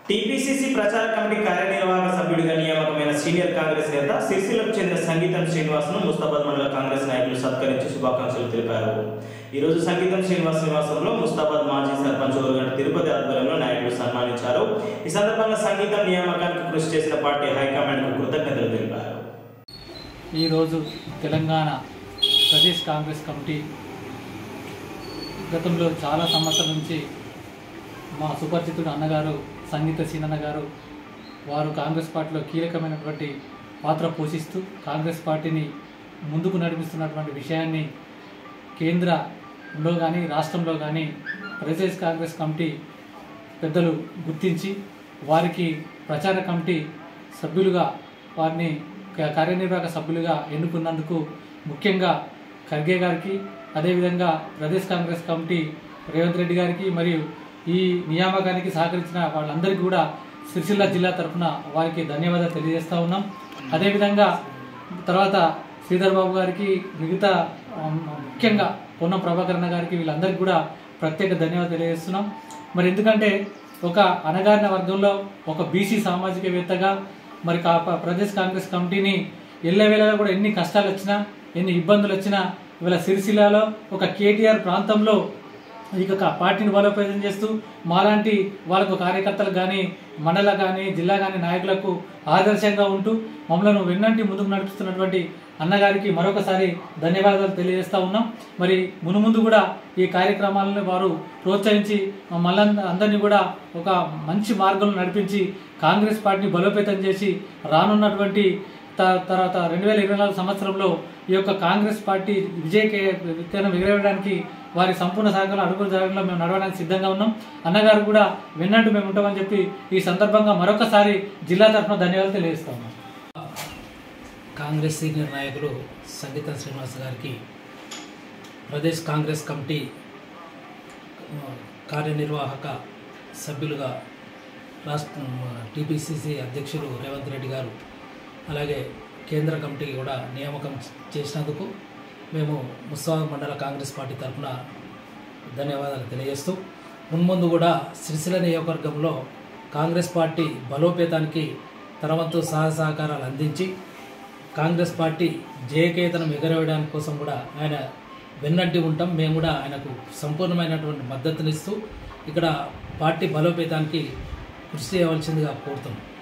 TPCC ప్రచార committee కార్యనిర్వాహక సభ్యుడిగా నియామకమైన సీనియర్ కాంగ్రెస్ నేత సిరిసిల్లకు చెందిన సంగీతం శ్రీనివాస్ను ముస్తాబాద్ మండల కాంగ్రెస్ నాయకులు సత్కరించి శుభాకాంక్షలు తెలిపారు ఈ రోజు సంగీతం శ్రీనివాస్ నివాసంలో ముస్తాబాద్ మాజీ సర్పంచ్ ఓరుగంట తిరుపతి ఆధ్వర్యంలో నాయకులు సన్మానించారు ఈ సందర్భంగా సంగీతం నియామకానికి కృషి చేసిన పార్టీ హైకమాండ్కు కృతజ్ఞతలు తెలిపారు ఈరోజు తెలంగాణ ప్రదేశ్ కాంగ్రెస్ కమిటీ గతంలో చాలా సంవత్సరాల నుంచి మా సుపరిచితుడు అన్నగారు సంగీత సీనన్న గారు వారు కాంగ్రెస్ పార్టీలో కీలకమైనటువంటి పాత్ర పోషిస్తూ కాంగ్రెస్ పార్టీని ముందుకు నడిపిస్తున్నటువంటి విషయాన్ని కేంద్రంలో కానీ రాష్ట్రంలో కానీ ప్రదేశ్ కాంగ్రెస్ కమిటీ పెద్దలు గుర్తించి వారికి ప్రచార కమిటీ సభ్యులుగా వారిని క- కార్యనిర్వాహక సభ్యులుగా ఎన్నుకున్నందుకు ముఖ్యంగా ఖర్గే గారికి అదేవిధంగా ప్రదేశ్ కాంగ్రెస్ కమిటీ రేవంత్ రెడ్డి గారికి మరియు ఈ నియామకానికి సహకరించిన వాళ్ళందరికీ కూడా సిరిసిల్ల జిల్లా తరఫున వారికి ధన్యవాదాలు తెలియజేస్తా ఉన్నాం అదేవిధంగా తర్వాత శ్రీధర్ బాబు గారికి మిగతా ఉమ్, ముఖ్యంగా పొన్నం ప్రభాకరణ గారికి వీళ్ళందరికీ కూడా ప్రత్యేక ధన్యవాదాలు తెలియజేస్తున్నాం మరి ఎందుకంటే ఒక అనగారిన వర్గంలో ఒక బీసీ సామాజికవేత్తగా మరి కా- ప- ప్రదేశ్ కాంగ్రెస్ కమిటీని ఎల్లవేళలా కూడా ఎన్ని కష్టాలు వచ్చినా ఎన్ని ఇబ్బందులు వచ్చినా ఇవాళ సిరిసిల్లాలో ఒక కేటీఆర్ ప్రాంతంలో ఇక క- పార్టీని బలోపేతం చేస్తూ మాలాంటి వాళ్ళకు కార్యకర్తలకు కానీ మండల కానీ జిల్లా కానీ నాయకులకు ఆదర్శంగా ఉంటూ మమ్మల్ని వెన్నంటి ముందుకు నడిపిస్తున్నటువంటి అన్నగారికి మరొకసారి ధన్యవాదాలు తెలియజేస్తా ఉన్నాం మరి మునుముందు కూడా ఈ కార్యక్రమాలను వారు ప్రోత్సహించి మమ్మల్ని అందరినీ కూడా ఒక మంచి మార్గంలో నడిపించి కాంగ్రెస్ పార్టీని బలోపేతం చేసి రానున్నటువంటి త- తర్వాత రెండు వేల ఇరవై నాలుగు సంవత్సరంలో ఈ యొక్క కాంగ్రెస్ పార్టీ విజయ విత్తనం ఎగరవేయడానికి వారి సంపూర్ణ సహకారం అడుగుల జాగంలో మేము నడవడానికి సిద్ధంగా ఉన్నాం అన్నగారు కూడా విన్నట్టు మేము ఉంటామని చెప్పి ఈ సందర్భంగా మరొకసారి జిల్లా తరఫున ధన్యవాదాలు తెలియజేస్తాము కాంగ్రెస్ సీనియర్ నాయకులు సంగీత శ్రీనివాస్ గారికి ప్రదేశ్ కాంగ్రెస్ కమిటీ ఆ, కార్యనిర్వాహక సభ్యులుగా రాష్ట్ర టీపీసీసీ అధ్యక్షులు రేవంత్ రెడ్డి గారు అలాగే కేంద్ర కమిటీ కూడా నియామకం చేసినందుకు మేము ముస్తాబాద్ మండల కాంగ్రెస్ పార్టీ తరఫున ధన్యవాదాలు తెలియజేస్తూ మున్ముందు కూడా సిరిసిల్ల నియోజకవర్గంలో కాంగ్రెస్ పార్టీ బలోపేతానికి తరవంతు సహాయ సహకారాలు అందించి కాంగ్రెస్ పార్టీ జయకేతనం ఎగరవేయడానికి కోసం కూడా ఆయన వెన్నంటి ఉంటాం మేము కూడా ఆయనకు సంపూర్ణమైనటువంటి మద్దతునిస్తూ ఇక్కడ పార్టీ బలోపేతానికి కృషి చేయవలసిందిగా కోరుతున్నాం